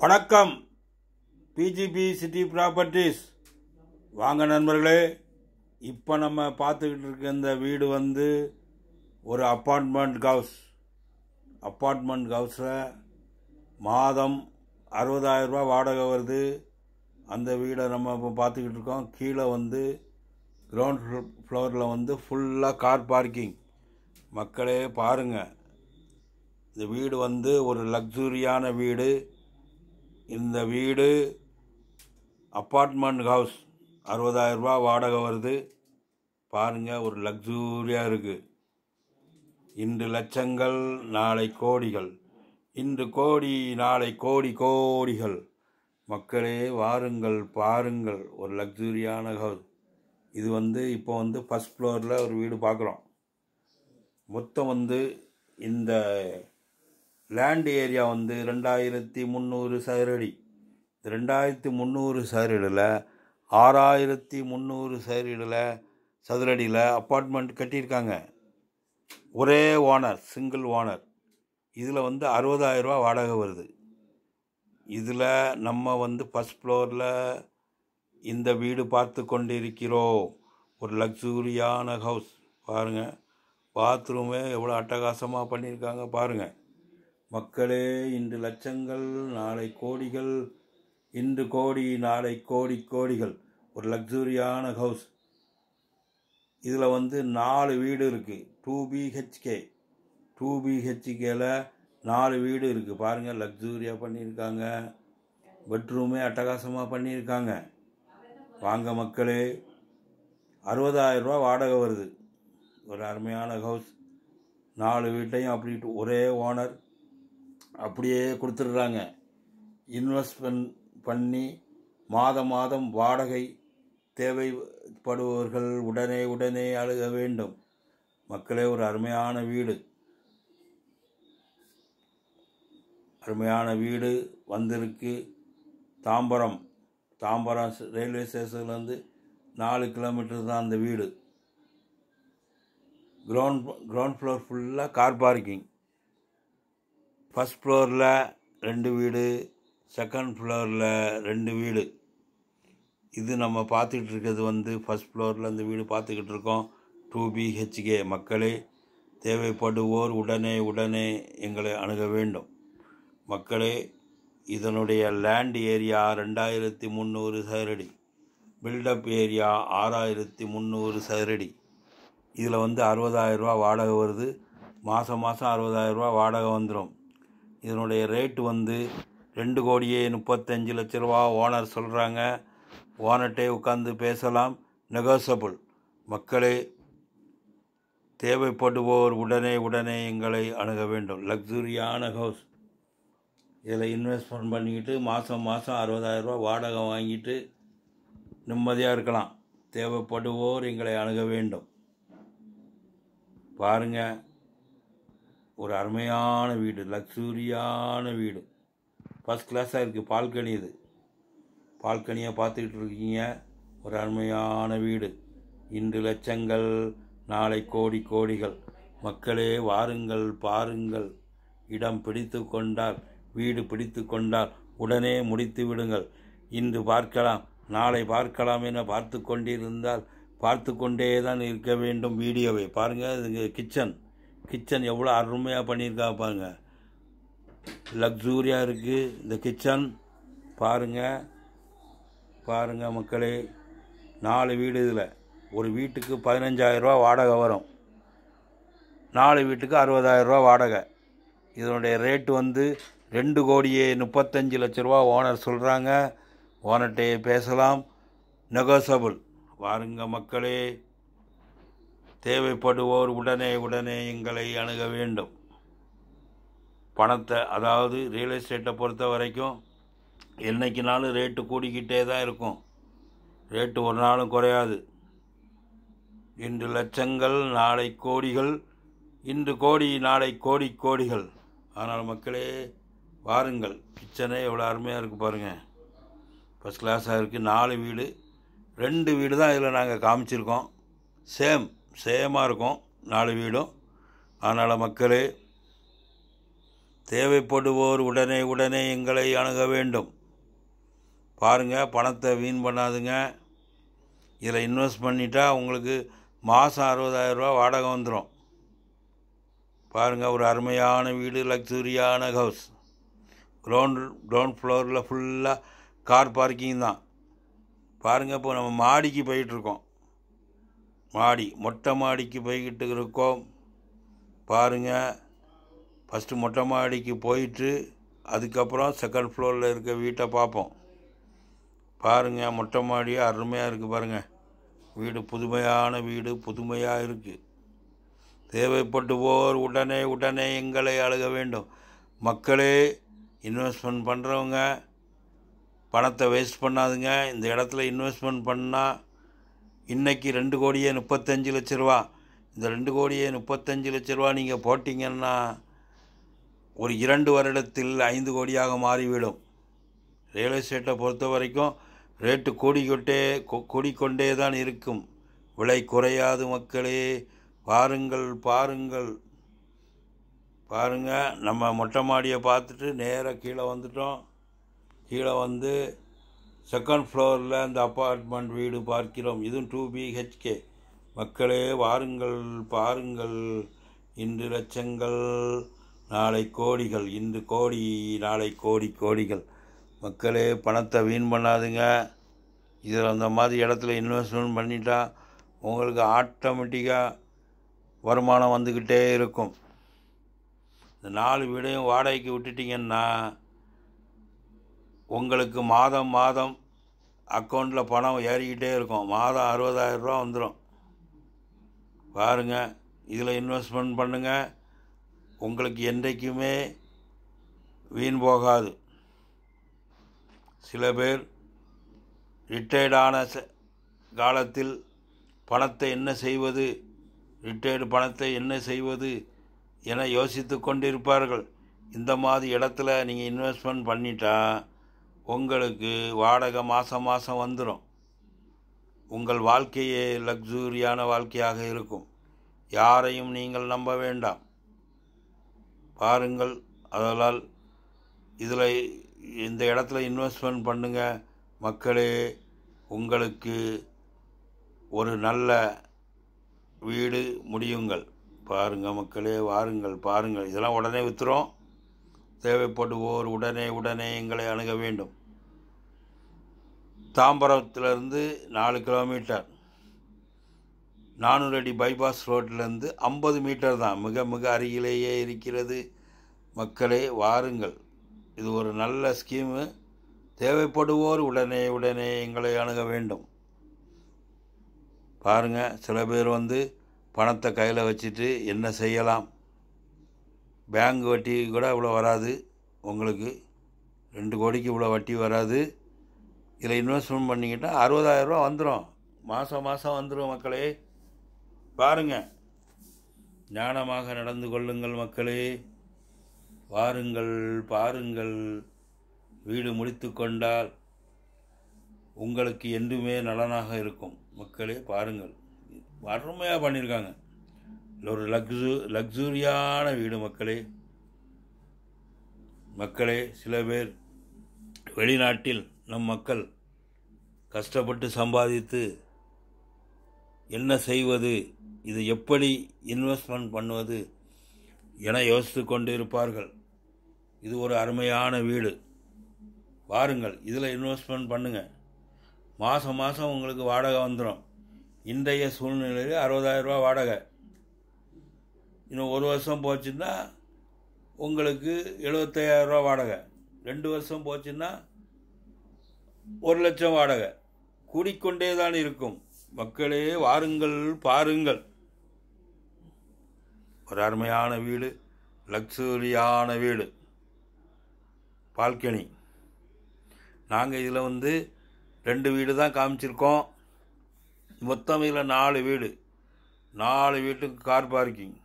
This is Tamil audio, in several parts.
வணக்கம் பிஜிபி சிட்டி ப்ராப்பர்ட்டிஸ் வாங்க நண்பர்களே இப்போ நம்ம பார்த்துக்கிட்டு இருக்க இந்த வீடு வந்து ஒரு அப்பார்ட்மெண்ட் ஹவுஸ் அப்பார்ட்மெண்ட் ஹவுஸில் மாதம் அறுபதாயிரம் ரூபாய் வாடகை வருது அந்த வீடை நம்ம இப்போ பார்த்துக்கிட்டு இருக்கோம் கீழே வந்து கிரவுண்ட் ஃப்ளோரில் வந்து ஃபுல்லாக கார் பார்க்கிங் மக்களே பாருங்கள் இந்த வீடு வந்து ஒரு லக்ஸுரியான வீடு இந்த வீடு அப்பார்ட்மெண்ட் ஹவுஸ் அறுபதாயிரம் ரூபாய் வாடகை வருது பாருங்கள் ஒரு லக்ஸூரியாக இருக்குது இன்று லட்சங்கள் நாளை கோடிகள் இன்று கோடி நாளை கோடி கோடிகள் மக்களே வாருங்கள் பாருங்கள் ஒரு லக்ஸுரியான ஹவுஸ் இது வந்து இப்போ வந்து ஃபஸ்ட் ஃப்ளோரில் ஒரு வீடு பார்க்குறோம் மொத்தம் வந்து இந்த லேண்ட் ஏரியா வந்து ரெண்டாயிரத்தி முந்நூறு சதுரடி இந்த ரெண்டாயிரத்தி முந்நூறு சதுரடியில் ஆறாயிரத்தி முந்நூறு சதுரடியில் சதுரடியில் அப்பார்ட்மெண்ட் கட்டியிருக்காங்க ஒரே ஓனர் சிங்கிள் ஓனர் இதில் வந்து அறுபதாயிரரூவா வாடகை வருது இதில் நம்ம வந்து ஃபஸ்ட் ஃப்ளோரில் இந்த வீடு பார்த்து கொண்டிருக்கிறோம் ஒரு லக்ஸூரியான ஹவுஸ் பாருங்கள் பாத்ரூமே எவ்வளோ அட்டகாசமாக பண்ணியிருக்காங்க பாருங்கள் மக்களே இன்று லட்சங்கள் நாளை கோடிகள் இன்று கோடி நாளை கோடி கோடிகள் ஒரு லக்ஸூரியான ஹவுஸ் இதில் வந்து நாலு வீடு இருக்குது டூ பிஹெச்கே டூ பிஹெச்கேல நாலு வீடு இருக்குது பாருங்கள் லக்ஸூரியாக பண்ணியிருக்காங்க பெட்ரூமே அட்டகாசமாக பண்ணியிருக்காங்க வாங்க மக்களே அறுபதாயிரரூவா வாடகை வருது ஒரு அருமையான ஹவுஸ் நாலு வீட்டையும் அப்படி ஒரே ஓனர் அப்படியே கொடுத்துட்றாங்க இன்வெஸ்ட்மெண்ட் பண்ணி மாதம் மாதம் வாடகை தேவைப்படுபவர்கள் உடனே உடனே அழுக வேண்டும் மக்களே ஒரு அருமையான வீடு அருமையான வீடு வந்திருக்கு தாம்பரம் தாம்பரம் ரயில்வே ஸ்டேஷன்லேருந்து நாலு கிலோமீட்டர் தான் அந்த வீடு கிரவுண்ட் கிரவுண்ட் ஃப்ளோர் ஃபுல்லாக கார் பார்க்கிங் ஃபஸ்ட் ஃப்ளோரில் ரெண்டு வீடு செகண்ட் ஃப்ளோரில் ரெண்டு வீடு இது நம்ம பார்த்துக்கிட்டு இருக்கிறது வந்து ஃபஸ்ட் ஃப்ளோரில் இந்த வீடு பார்த்துக்கிட்டு இருக்கோம் டூ பிஹெச்கே மக்களே தேவைப்படுவோர் உடனே உடனே எங்களை அணுக வேண்டும் மக்களே இதனுடைய லேண்ட் ஏரியா ரெண்டாயிரத்தி முந்நூறு சதுரடி பில்டப் ஏரியா ஆறாயிரத்தி முந்நூறு சதுரடி இதில் வந்து அறுபதாயிரரூவா வாடகை வருது மாதம் மாதம் அறுபதாயிரரூவா வாடகை வந்துடும் இதனுடைய ரேட்டு வந்து ரெண்டு கோடியே முப்பத்தஞ்சு லட்ச ரூபா ஓனர் சொல்கிறாங்க ஓனர்கிட்டே உட்காந்து பேசலாம் நெகோசபிள் மக்களே தேவைப்படுவோர் உடனே உடனே எங்களை அணுக வேண்டும் லக்ஸுரியான ஹவுஸ் இதில் இன்வெஸ்ட்மெண்ட் பண்ணிக்கிட்டு மாதம் மாதம் அறுபதாயிரரூவா வாடகை வாங்கிட்டு நிம்மதியாக இருக்கலாம் தேவைப்படுவோர் எங்களை அணுக வேண்டும் பாருங்க ஒரு அருமையான வீடு லக்ஸூரியான வீடு ஃபஸ்ட் கிளாஸாக இருக்குது பால்கனி இது பால்கனியை பார்த்துக்கிட்டு இருக்கீங்க ஒரு அருமையான வீடு இன்று லட்சங்கள் நாளை கோடி கோடிகள் மக்களே வாருங்கள் பாருங்கள் இடம் பிடித்து கொண்டால் வீடு பிடித்து கொண்டால் உடனே முடித்து விடுங்கள் இன்று பார்க்கலாம் நாளை பார்க்கலாம் என பார்த்து கொண்டிருந்தால் பார்த்து கொண்டே தான் இருக்க வேண்டும் வீடியோவை பாருங்கள் இது கிச்சன் கிச்சன் எவ்வளோ அருமையாக பண்ணியிருக்காங்க பாருங்கள் லக்ஸூரியாக இருக்குது இந்த கிச்சன் பாருங்கள் பாருங்கள் மக்களே நாலு வீடு இதில் ஒரு வீட்டுக்கு பதினஞ்சாயிரரூவா வாடகை வரும் நாலு வீட்டுக்கு அறுபதாயிரரூவா வாடகை இதனுடைய ரேட்டு வந்து ரெண்டு கோடியே முப்பத்தஞ்சு லட்ச ரூபா ஓனர் சொல்கிறாங்க ஓனர்கிட்டே பேசலாம் நெகோசபிள் வாருங்க மக்களே தேவைப்படுவோர் உடனே உடனே எங்களை அணுக வேண்டும் பணத்தை அதாவது ரியல் எஸ்டேட்டை பொறுத்த வரைக்கும் என்றைக்குனாலும் ரேட்டு கூடிக்கிட்டே தான் இருக்கும் ரேட்டு ஒரு நாளும் குறையாது இன்று லட்சங்கள் நாளை கோடிகள் இன்று கோடி நாளை கோடி கோடிகள் ஆனால் மக்களே வாருங்கள் கிச்சனே எவ்வளோ அருமையாக இருக்குது பாருங்கள் ஃபஸ்ட் கிளாஸாக இருக்குது நாலு வீடு ரெண்டு வீடு தான் இதில் நாங்கள் காமிச்சிருக்கோம் சேம் சேமாக இருக்கும் நாலு வீடும் அதனால் மக்களே தேவைப்படுவோர் உடனே உடனே எங்களை அணுக வேண்டும் பாருங்கள் பணத்தை வீண் பண்ணாதுங்க இதில் இன்வெஸ்ட் பண்ணிட்டா உங்களுக்கு மாதம் அறுபதாயிரரூவா வாடகை வந்துடும் பாருங்கள் ஒரு அருமையான வீடு லக்ஸுரியான ஹவுஸ் கிரவுண்ட் கிரவுண்ட் ஃப்ளோரில் ஃபுல்லாக கார் பார்க்கிங் தான் பாருங்கள் இப்போ நம்ம மாடிக்கு போயிட்டுருக்கோம் மாடி மொட்டை மாடிக்கு போய்கிட்டு இருக்கோம் பாருங்கள் ஃபஸ்ட்டு மொட்டை மாடிக்கு போயிட்டு அதுக்கப்புறம் செகண்ட் ஃப்ளோரில் இருக்க வீட்டை பார்ப்போம் பாருங்கள் மொட்டை மாடி அருமையாக இருக்குது பாருங்கள் வீடு புதுமையான வீடு புதுமையாக இருக்குது தேவைப்பட்டுவோர் உடனே உடனே எங்களை அழுக வேண்டும் மக்களே இன்வெஸ்ட்மெண்ட் பண்ணுறவங்க பணத்தை வேஸ்ட் பண்ணாதுங்க இந்த இடத்துல இன்வெஸ்ட்மெண்ட் பண்ணால் இன்றைக்கி ரெண்டு கோடியே முப்பத்தஞ்சு லட்ச ரூபா இந்த ரெண்டு கோடியே முப்பத்தஞ்சு லட்ச ரூபா நீங்கள் போட்டிங்கன்னா ஒரு இரண்டு வருடத்தில் ஐந்து கோடியாக மாறிவிடும் ரியல் எஸ்டேட்டை பொறுத்த வரைக்கும் ரேட்டு கூடிக்கொண்டே கொ- கூடிக்கொண்டே தான் இருக்கும் விலை குறையாது மக்களே பாருங்கள் பாருங்கள் பாருங்க நம்ம மொட்டை மாடியை பார்த்துட்டு நேராக கீழே வந்துட்டோம் கீழே வந்து செகண்ட் ஃப்ளோரில் அந்த அப்பார்ட்மெண்ட் வீடு பார்க்கிறோம் இதுவும் டூ பிஹெச்கே மக்களே வாருங்கள் பாருங்கள் இன்று லட்சங்கள் நாளை கோடிகள் இன்று கோடி நாளை கோடி கோடிகள் மக்களே பணத்தை வீண் பண்ணாதுங்க இதில் அந்த மாதிரி இடத்துல இன்வெஸ்ட்மெண்ட் பண்ணிட்டா உங்களுக்கு ஆட்டோமேட்டிக்காக வருமானம் வந்துக்கிட்டே இருக்கும் இந்த நாலு வீடையும் வாடகைக்கு விட்டுட்டிங்கன்னா உங்களுக்கு மாதம் மாதம் அக்கௌண்ட்டில் பணம் ஏறிக்கிட்டே இருக்கும் மாதம் அறுபதாயிரம் ரூபா வந்துடும் பாருங்கள் இதில் இன்வெஸ்ட்மெண்ட் பண்ணுங்கள் உங்களுக்கு என்றைக்குமே வீண் போகாது சில பேர் ரிட்டையர்டான ச- காலத்தில் பணத்தை என்ன செய்வது ரிட்டையர்டு பணத்தை என்ன செய்வது என யோசித்து கொண்டிருப்பார்கள் இந்த மாதிரி இடத்துல நீங்கள் இன்வெஸ்ட்மெண்ட் பண்ணிட்டா உங்களுக்கு வாடகை மாதம் மாதம் வந்துடும் உங்கள் வாழ்க்கையே லக்ஸூரியான வாழ்க்கையாக இருக்கும் யாரையும் நீங்கள் நம்ப வேண்டாம் பாருங்கள் அதனால் இதில் இந்த இடத்துல இன்வெஸ்ட்மெண்ட் பண்ணுங்க மக்களே உங்களுக்கு ஒரு நல்ல வீடு முடியுங்கள் பாருங்க மக்களே வாருங்கள் பாருங்கள் இதெல்லாம் உடனே விற்றுறோம் தேவைப்படுவோர் உடனே உடனே எங்களை அணுக வேண்டும் தாம்பரத்திலிருந்து நாலு கிலோமீட்டர் நானூறு அடி பைபாஸ் ரோட்டிலேருந்து ஐம்பது மீட்டர் தான் மிக மிக அருகிலேயே இருக்கிறது மக்களே வாருங்கள் இது ஒரு நல்ல ஸ்கீமு தேவைப்படுவோர் உடனே உடனே எங்களை அணுக வேண்டும் பாருங்கள் சில பேர் வந்து பணத்தை கையில் வச்சுட்டு என்ன செய்யலாம் பேங்க் வட்டி கூட இவ்வளோ வராது உங்களுக்கு ரெண்டு கோடிக்கு இவ்வளோ வட்டி வராது இதில் இன்வெஸ்ட்மெண்ட் பண்ணிக்கிட்டா அறுபதாயிரரூவா வந்துடும் மாதம் மாதம் வந்துடும் மக்களே பாருங்க ஞானமாக நடந்து கொள்ளுங்கள் மக்களே வாருங்கள் பாருங்கள் வீடு முடித்து கொண்டால் உங்களுக்கு என்றுமே நலனாக இருக்கும் மக்களே பாருங்கள் அருமையாக பண்ணியிருக்காங்க இது ஒரு லக்ஸு லக்ஸூரியான வீடு மக்களே மக்களே சில பேர் வெளிநாட்டில் நம் மக்கள் கஷ்டப்பட்டு சம்பாதித்து என்ன செய்வது இது எப்படி இன்வெஸ்ட்மெண்ட் பண்ணுவது என யோசித்து கொண்டு இருப்பார்கள் இது ஒரு அருமையான வீடு வாருங்கள் இதில் இன்வெஸ்ட்மெண்ட் பண்ணுங்கள் மாதம் மாதம் உங்களுக்கு வாடகை வந்துடும் இன்றைய சூழ்நிலையில் அறுபதாயிரம் ரூபாய் வாடகை இன்னும் ஒரு வருஷம் போச்சுன்னா உங்களுக்கு எழுபத்தையாயிரம் ரூபா வாடகை ரெண்டு வருஷம் போச்சுன்னா ஒரு லட்சம் வாடகை கூடிக்கொண்டே தான் இருக்கும் மக்களே வாருங்கள் பாருங்கள் ஒரு அருமையான வீடு லக்ஸூரியான வீடு பால்கனி நாங்கள் இதில் வந்து ரெண்டு வீடு தான் காமிச்சிருக்கோம் மொத்தம் இதில் நாலு வீடு நாலு வீட்டுக்கு கார் பார்க்கிங்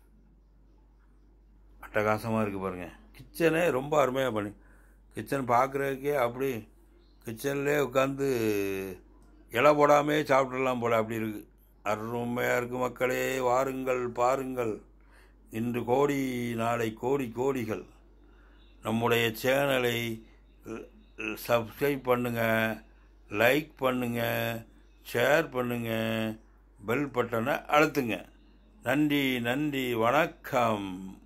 அட்டகாசமாக இருக்குது பாருங்கள் கிச்சனே ரொம்ப அருமையாக பண்ணி கிச்சன் பார்க்குறதுக்கே அப்படி கிச்சன்லேயே உட்காந்து இலை போடாமே சாப்பிட்றலாம் போல் அப்படி இருக்குது அருமையாக இருக்குது மக்களே வாருங்கள் பாருங்கள் இன்று கோடி நாளை கோடி கோடிகள் நம்முடைய சேனலை சப்ஸ்கிரைப் பண்ணுங்கள் லைக் பண்ணுங்கள் ஷேர் பண்ணுங்கள் பெல் பட்டனை அழுத்துங்க நன்றி நன்றி வணக்கம்